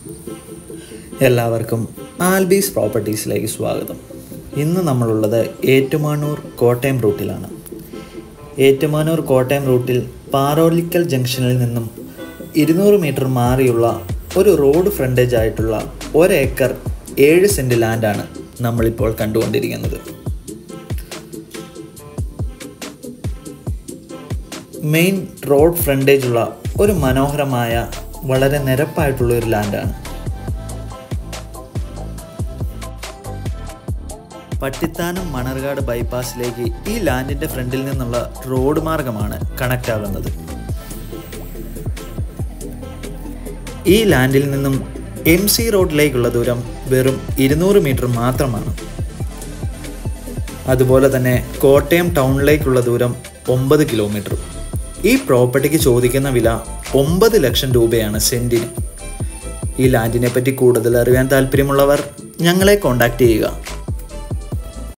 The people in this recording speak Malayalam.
എല്ലാവർക്കും ആൽബീസ് പ്രോപ്പർട്ടീസിലേക്ക് സ്വാഗതം ഇന്ന് നമ്മളുള്ളത് ഏറ്റുമാനൂർ കോട്ടയം റൂട്ടിലാണ് ഏറ്റുമാനൂർ കോട്ടയം റൂട്ടിൽ പാറോലിക്കൽ ജംഗ്ഷനിൽ നിന്നും ഇരുന്നൂറ് മീറ്റർ മാറിയുള്ള ഒരു റോഡ് ഫ്രണ്ടേജ് ആയിട്ടുള്ള ഒരേക്കർ ഏഴ് സെൻറ്റ് ലാൻഡാണ് നമ്മളിപ്പോൾ കണ്ടുകൊണ്ടിരിക്കുന്നത് മെയിൻ റോഡ് ഫ്രണ്ടേജ് ഉള്ള ഒരു മനോഹരമായ വളരെ നിരപ്പായിട്ടുള്ള ഒരു ലാൻഡാണ് പട്ടിത്താനം മണർകാട് ബൈപ്പാസിലേക്ക് ഈ ലാൻഡിന്റെ ഫ്രണ്ടിൽ നിന്നുള്ള റോഡ് മാർഗമാണ് കണക്റ്റ് ആകുന്നത് ഈ ലാൻഡിൽ നിന്നും എം സി റോഡിലേക്കുള്ള ദൂരം വെറും ഇരുന്നൂറ് മീറ്റർ മാത്രമാണ് അതുപോലെ തന്നെ കോട്ടയം ടൗണിലേക്കുള്ള ദൂരം ഒമ്പത് കിലോമീറ്റർ ഈ പ്രോപ്പർട്ടിക്ക് ചോദിക്കുന്ന വില ഒമ്പത് ലക്ഷം രൂപയാണ് സെൻറ്റിന് ഈ ലാൻഡിനെ പറ്റി കൂടുതൽ അറിയാൻ താല്പര്യമുള്ളവർ ഞങ്ങളെ കോൺടാക്റ്റ് ചെയ്യുക